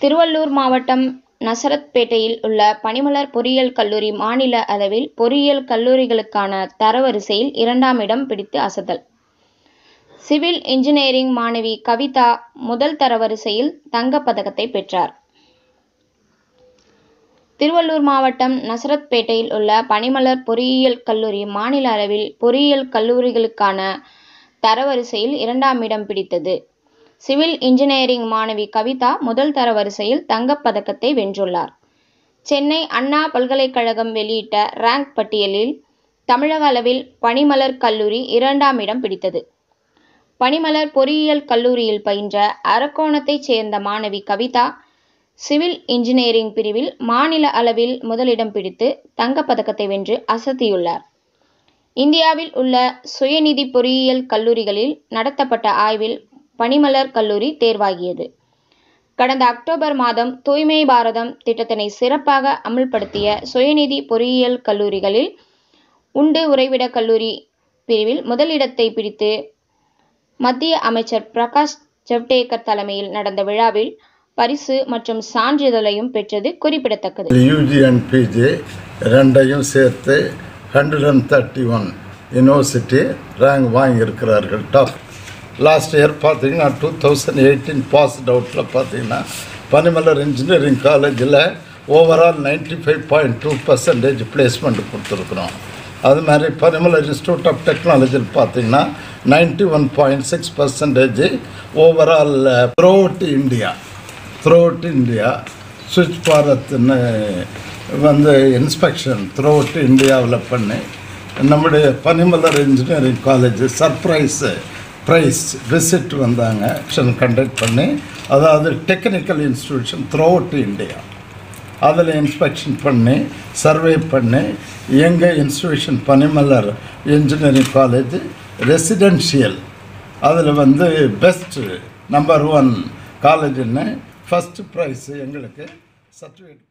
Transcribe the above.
திருவள்ளூர் மாவட்டம் நசரத்பேட்டையில் உள்ள பனிமலர் பொறியியல் கல்லூரி மாநில அளவில் பொறியியல் கல்லூரிகளுக்கான தரவரிசையில் இரண்டாம் இடம் பிடித்து அசத்தல் சிவில் இன்ஜினியரிங் மாணவி கவிதா முதல் தரவரிசையில் தங்கப் பதக்கத்தை பெற்றார் திருவள்ளூர் மாவட்டம் நசரத்பேட்டையில் உள்ள பனிமலர் பொறியியல் கல்லூரி மாநில அளவில் பொறியியல் கல்லூரிகளுக்கான தரவரிசையில் இரண்டாம் இடம் பிடித்தது சிவில் இன்ஜினியரிங் மாணவி கவிதா முதல் தரவரிசையில் தங்கப் பதக்கத்தை வென்றுள்ளார் சென்னை அண்ணா பல்கலைக்கழகம் வெளியிட்ட ரேங்க் பட்டியலில் தமிழக அளவில் பனிமலர் கல்லூரி இரண்டாம் இடம் பிடித்தது பனிமலர் பொறியியல் கல்லூரியில் பயின்ற அரக்கோணத்தைச் சேர்ந்த மாணவி கவிதா சிவில் இன்ஜினியரிங் பிரிவில் மாநில அளவில் முதலிடம் பிடித்து தங்கப்பதக்கத்தை வென்று அசத்தியுள்ளார் இந்தியாவில் உள்ள சுயநிதி பொறியியல் கல்லூரிகளில் நடத்தப்பட்ட ஆய்வில் பனிமலர் கல்லூரி தேர்வாகியது கடந்த அக்டோபர் மாதம் தூய்மை பாரதம் திட்டத்தினை சிறப்பாக அமல்படுத்திய சுயநிதி பொறியியல் கல்லூரிகளில் உண்டு உறைவிட கல்லூரி பிரிவில் முதலிடத்தை பிடித்து மத்திய அமைச்சர் பிரகாஷ் ஜவ்டேகர் தலைமையில் நடந்த விழாவில் பரிசு மற்றும் சான்றிதழையும் பெற்றது குறிப்பிடத்தக்கது யூஜி அண்ட் பிஜி ரெண்டையும் சேர்த்து hundred and thirty one university rank வாங்கியிருக்கிறார்கள் டாப் லாஸ்ட் இயர் பார்த்தீங்கன்னா டூ தௌசண்ட் எயிட்டீன் பாஸ் அவுட்டில் பார்த்தீங்கன்னா பனிமலர் இன்ஜினியரிங் காலேஜில் overall ninety five point two percentage placement கொடுத்துருக்குறோம் அது மாதிரி பனிமலர் இன்ஸ்டியூட் ஆஃப் டெக்னாலஜியில் பார்த்தீங்கன்னா ninety one point six percentage overall throughout India throughout India Swachh பாரத்னு வந்து இன்ஸ்பெக்ஷன் த்ரோட் இந்தியாவில் பண்ணி நம்முடைய Panimalar engineering college surprise prize visit வந்தாங்க கண்டக்ட் பண்ணி அதாவது டெக்னிக்கல் இன்ஸ்டிடியூஷன் த்ரோட் இந்தியா அதில் இன்ஸ்பெக்ஷன் பண்ணி சர்வே பண்ணி எங்கள் institution Panimalar engineering college residential அதில் வந்து பெஸ்ட்டு நம்பர் ஒன் காலேஜ்னு ஃபஸ்ட்டு ப்ரைஸ் எங்களுக்கு சர்டிஃபிகேட்